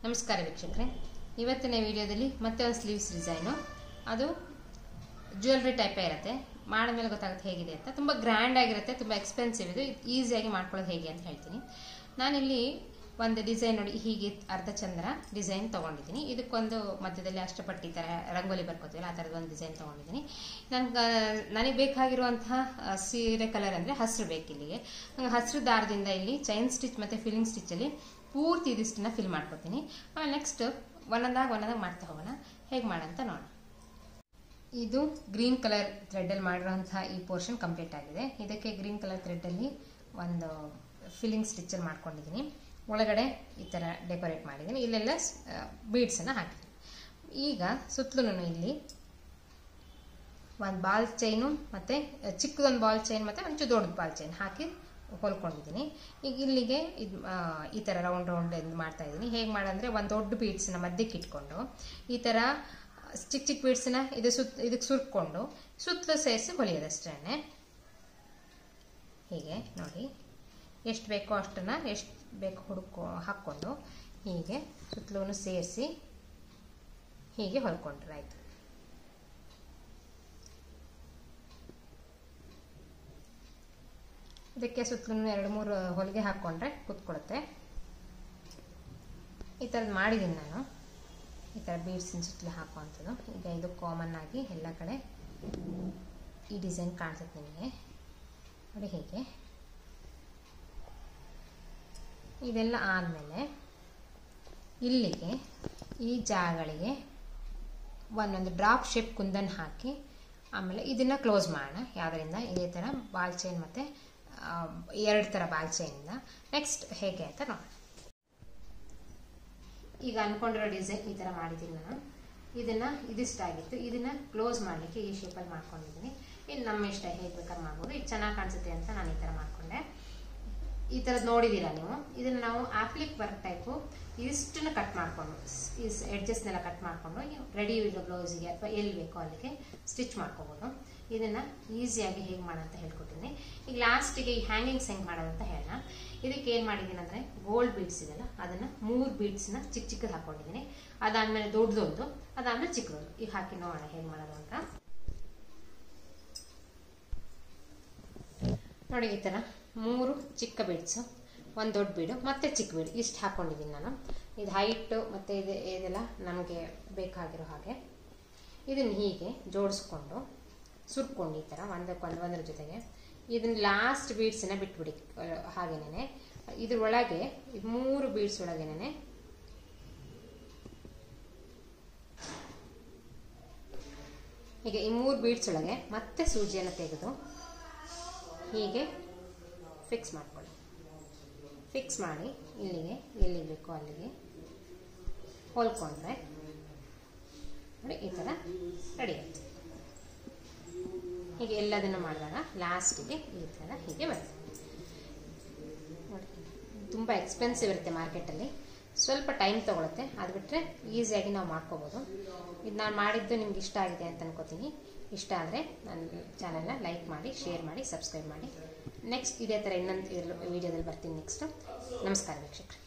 ನಮಸ್ಕಾರ ವೀಕ್ಷಕರೇ ಇವತ್ತಿನ ವಿಡಿಯೋದಲ್ಲಿ ಮತ್ತೆ ಒಂದು ಸ್ಲೀವ್ಸ್ ಡಿಸೈನು ಅದು ಜ್ಯುವೆಲ್ರಿ ಟೈಪೇ ಇರುತ್ತೆ ಮಾಡಿದ್ಮೇಲೆ ಗೊತ್ತಾಗುತ್ತೆ ಹೇಗಿದೆ ಅಂತ ತುಂಬ ಗ್ರ್ಯಾಂಡ್ ಆಗಿರುತ್ತೆ ತುಂಬ ಎಕ್ಸ್ಪೆನ್ಸಿವ್ ಇದು ಈಸಿಯಾಗಿ ಮಾಡ್ಕೊಳ್ಳೋದು ಹೇಗೆ ಅಂತ ಹೇಳ್ತೀನಿ ನಾನಿಲ್ಲಿ ಒಂದು ಡಿಸೈನ್ ನೋಡಿ ಹೀಗೆ ಅರ್ಧ ಚಂದ್ರ ಡಿಸೈನ್ ತೊಗೊಂಡಿದ್ದೀನಿ ಇದಕ್ಕೊಂದು ಮಧ್ಯದಲ್ಲಿ ಅಷ್ಟಪಟ್ಟಿ ಥರ ರಂಗೋಲಿ ಬರ್ಕೋತೀವಲ್ಲ ಆ ಥರದ ಒಂದು ಡಿಸೈನ್ ತೊಗೊಂಡಿದ್ದೀನಿ ನನ್ಗೆ ನನಗೆ ಬೇಕಾಗಿರುವಂತಹ ಆ, ಸೀರೆ ಕಲರ್ ಅಂದರೆ ಹಸಿರು ಬೇಕು ಇಲ್ಲಿಗೆ ನಂಗೆ ಹಸಿರು ದಾರದಿಂದ ಇಲ್ಲಿ ಚೈನ್ ಸ್ಟಿಚ್ ಮತ್ತು ಫಿಲ್ಲಿಂಗ್ ಸ್ಟಿಚ್ಚಲ್ಲಿ ಪೂರ್ತಿ ಇದಿಷ್ಟನ್ನ ಫಿಲ್ ಮಾಡ್ಕೊತೀನಿ ಆಮೇಲೆ ನೆಕ್ಸ್ಟ್ ಒಂದೊಂದಾಗ ಒಂದೊಂದಾಗ ಮಾಡ್ತಾ ಹೋಗೋಣ ಹೇಗೆ ಮಾಡಂತ ನೋಡೋಣ ಇದು ಗ್ರೀನ್ ಕಲರ್ ಥ್ರೆಡ್ಡಲ್ಲಿ ಮಾಡಿರೋಂಥ ಈ ಪೋರ್ಷನ್ ಕಂಪ್ಲೀಟ್ ಆಗಿದೆ ಇದಕ್ಕೆ ಗ್ರೀನ್ ಕಲರ್ ಥ್ರೆಡ್ಡಲ್ಲಿ ಒಂದು ಫಿಲ್ಲಿಂಗ್ ಸ್ಟಿಚ್ಚಲ್ಲಿ ಮಾಡ್ಕೊಂಡಿದ್ದೀನಿ ಒಳಗಡೆ ಈ ಥರ ಡೆಕೋರೇಟ್ ಮಾಡಿದ್ದೀನಿ ಇಲ್ಲೆಲ್ಲ ಬೀಡ್ಸನ್ನು ಹಾಕಿದ್ದೀನಿ ಈಗ ಸುತ್ತಲೂ ಇಲ್ಲಿ ಒಂದು ಬಾಲ್ ಚೈನು ಮತ್ತು ಚಿಕ್ಕದೊಂದು ಬಾಲ್ ಚೈನ್ ಮತ್ತು ಒಂಚೂರು ದೊಡ್ಡ ಬಾಲ್ ಚೈನ್ ಹಾಕಿ ಹೊಲ್ಕೊಂಡಿದ್ದೀನಿ ಈಗ ಇಲ್ಲಿಗೆ ಇದು ಈ ಥರ ರೌಂಡ್ ರೌಂಡ್ ಇದು ಮಾಡ್ತಾ ಇದ್ದೀನಿ ಹೇಗೆ ಮಾಡಂದರೆ ಒಂದು ದೊಡ್ಡ ಬೀಡ್ಸನ್ನ ಮಧ್ಯಕ್ಕೆ ಇಟ್ಕೊಂಡು ಈ ಥರ ಚಿಕ್ಕ ಚಿಕ್ಕ ಬೀಡ್ಸನ್ನ ಇದು ಸುತ್ತ ಇದಕ್ಕೆ ಸುರ್ಕೊಂಡು ಸುತ್ತಲೂ ಸೇರಿಸಿ ಹೊಲಿಯೋದಷ್ಟೇ ಹೀಗೆ ನೋಡಿ ಎಷ್ಟು ಬೇಕೋ ಅಷ್ಟನ್ನು ಎಷ್ಟು ಬೇಕೋ ಹುಡುಕೋ ಹಾಕ್ಕೊಂಡು ಹೀಗೆ ಸುತ್ತಲೂ ಸೇರಿಸಿ ಹೀಗೆ ಹೊಲ್ಕೊಂಡ್ರೆ ಆಯಿತು ಇದಕ್ಕೆ ಸುತ್ತಲೂ ಎರಡು ಮೂರು ಹೊಲಿಗೆ ಹಾಕ್ಕೊಂಡ್ರೆ ಕೂತ್ಕೊಳುತ್ತೆ ಈ ಥರದ್ದು ಮಾಡಿದ್ದೀನಿ ನಾನು ಈ ಥರ ಬೀಡ್ಸಿನ ಸುತ್ತಲೂ ಹಾಕುವಂಥದ್ದು ಈಗ ಇದು ಕಾಮನ್ ಆಗಿ ಎಲ್ಲ ಕಡೆ ಈ ಡಿಸೈನ್ ಕಾಣಿಸುತ್ತೆ ನಿಮಗೆ ನೋಡಿ ಹೀಗೆ ಇದೆಲ್ಲ ಆದಮೇಲೆ ಇಲ್ಲಿಗೆ ಈ ಜಾಗಗಳಿಗೆ ಒಂದೊಂದು ಡ್ರಾಪ್ ಶೇಪ್ ಕುಂದನ್ ಹಾಕಿ ಆಮೇಲೆ ಇದನ್ನು ಕ್ಲೋಸ್ ಮಾಡೋಣ ಯಾವುದರಿಂದ ಇದೇ ಥರ ಬಾಲ್ ಚೈನ್ ಮತ್ತು ಎರಡು ಥರ ಬಾಲ್ ಚೈನಿಂದ ನೆಕ್ಸ್ಟ್ ಹೇಗೆ ಅಂತ ನೋಡೋಣ ಈಗ ಅನ್ಕೊಂಡಿರೋ ಡಿಸೈನ್ ಈ ಥರ ಮಾಡಿದ್ದೀನಿ ನಾನು ಇದನ್ನು ಇದಿಷ್ಟ ಆಗಿತ್ತು ಇದನ್ನು ಕ್ಲೋಸ್ ಮಾಡಲಿಕ್ಕೆ ಈ ಶೇಪಲ್ಲಿ ಮಾಡ್ಕೊಂಡಿದ್ದೀನಿ ಇನ್ನು ನಮ್ಮ ಇಷ್ಟ ಹೇಗೆ ಬೇಕಾದ್ರೆ ಮಾಡ್ಬೋದು ಇದು ಚೆನ್ನಾಗಿ ಕಾಣಿಸುತ್ತೆ ಅಂತ ನಾನು ಈ ಥರ ಮಾಡಿಕೊಂಡೆ ಈ ಥರದ್ದು ನೋಡಿದ್ದೀರಾ ನೀವು ಇದನ್ನು ನಾವು ಆಪ್ಲಿಕ್ ವರ್ಕ್ ಟೈಪು ಇಷ್ಟನ್ನು ಕಟ್ ಮಾಡಿಕೊಂಡು ಈ ಎಡ್ಜಸ್ನೆಲ್ಲ ಕಟ್ ಮಾಡಿಕೊಂಡು ರೆಡಿ ಇರೋ ಬ್ಲೌಸಿಗೆ ಅಥವಾ ಎಲ್ಲಿ ಬೇಕೋ ಅಲ್ಲಿಗೆ ಸ್ಟಿಚ್ ಮಾಡ್ಕೋಬೋದು ಇದನ್ನು ಈಸಿಯಾಗಿ ಹೇಗೆ ಮಾಡೋಂತ ಹೇಳ್ಕೊಟ್ಟಿದ್ದೀನಿ ಈಗ ಲಾಸ್ಟಿಗೆ ಈ ಹ್ಯಾಂಗಿಂಗ್ಸ್ ಹೆಂಗೆ ಮಾಡೋದಂತ ಹೇಳೋಣ ಇದಕ್ಕೆ ಏನು ಮಾಡಿದ್ದೀನಿ ಅಂದರೆ ಗೋಲ್ಡ್ ಬೀಡ್ಸ್ ಇದೆಲ್ಲ ಅದನ್ನು ಮೂರು ಬೀಡ್ಸ್ನ ಚಿಕ್ಕ ಚಿಕ್ಕದು ಹಾಕ್ಕೊಂಡಿದ್ದೀನಿ ಅದಾದಮೇಲೆ ದೊಡ್ಡದೊಂದು ಅದಾದಮೇಲೆ ಚಿಕ್ಕದೊಂದು ಈಗ ಹಾಕಿ ನೋಡೋಣ ಹೇಗೆ ಮಾಡೋದು ಅಂತ ನೋಡಿ ಈ ಥರ ಮೂರು ಚಿಕ್ಕ ಬೀಡ್ಸು ಒಂದು ದೊಡ್ಡ ಬೀಡು ಮತ್ತೆ ಚಿಕ್ಕ ಬೀಡು ಇಷ್ಟು ಹಾಕ್ಕೊಂಡಿದ್ದೀನಿ ನಾನು ಇದು ಹೈಟು ಮತ್ತು ಇದು ಇದೆಲ್ಲ ನಮಗೆ ಬೇಕಾಗಿರೋ ಹಾಗೆ ಇದನ್ನು ಹೀಗೆ ಜೋಡಿಸ್ಕೊಂಡು ಸುಟ್ಕೊಂಡು ಈ ಥರ ಒಂದಕ್ಕೊಂದು ಒಂದರ ಜೊತೆಗೆ ಇದನ್ನ ಲಾಸ್ಟ್ ಬೀಡ್ಸನ್ನ ಬಿಟ್ಬಿಡಿ ಹಾಗೇನೆ ಇದ್ರೊಳಗೆ ಇದು ಮೂರು ಬೀಡ್ಸ್ ಒಳಗೇನೆ ಹೀಗೆ ಈ ಮೂರು ಬೀಡ್ಸ್ ಒಳಗೆ ಮತ್ತೆ ಸೂಜಿಯನ್ನು ತೆಗೆದು ಹೀಗೆ ಫಿಕ್ಸ್ ಮಾಡ್ಕೊಳ್ಳಿ ಫಿಕ್ಸ್ ಮಾಡಿ ಇಲ್ಲಿಗೆ ಎಲ್ಲಿಗೆ ಬೇಕೋ ಅಲ್ಲಿಗೆ ಹೊಲ್ಕೊಂಡ್ರೆ ನೋಡಿ ಈ ಥರ ರೆಡಿ ಆಯ್ತು ಹೀಗೆ ಎಲ್ಲದನ್ನು ಮಾಡಿದಾಗ ಲಾಸ್ಟಿಗೆ ಈ ಥರ ಹೀಗೆ ಬರುತ್ತೆ ನೋಡಿ ತುಂಬ ಎಕ್ಸ್ಪೆನ್ಸಿವ್ ಇರುತ್ತೆ ಮಾರ್ಕೆಟಲ್ಲಿ ಸ್ವಲ್ಪ ಟೈಮ್ ತೊಗೊಳುತ್ತೆ ಅದು ಬಿಟ್ಟರೆ ಈಸಿಯಾಗಿ ನಾವು ಮಾಡ್ಕೋಬೋದು ಇದು ನಾನು ಮಾಡಿದ್ದು ನಿಮ್ಗೆ ಇಷ್ಟ ಆಗಿದೆ ಅಂತ ಅನ್ಕೋತೀನಿ ಇಷ್ಟ ಆದರೆ ನನ್ನ ಚಾನಲ್ನ ಲೈಕ್ ಮಾಡಿ ಶೇರ್ ಮಾಡಿ ಸಬ್ಸ್ಕ್ರೈಬ್ ಮಾಡಿ ನೆಕ್ಸ್ಟ್ ಇದೇ ಥರ ಇನ್ನೊಂದು ವಿಡಿಯೋದಲ್ಲಿ ಬರ್ತೀನಿ ನೆಕ್ಸ್ಟು ನಮಸ್ಕಾರ ವೀಕ್ಷಕರು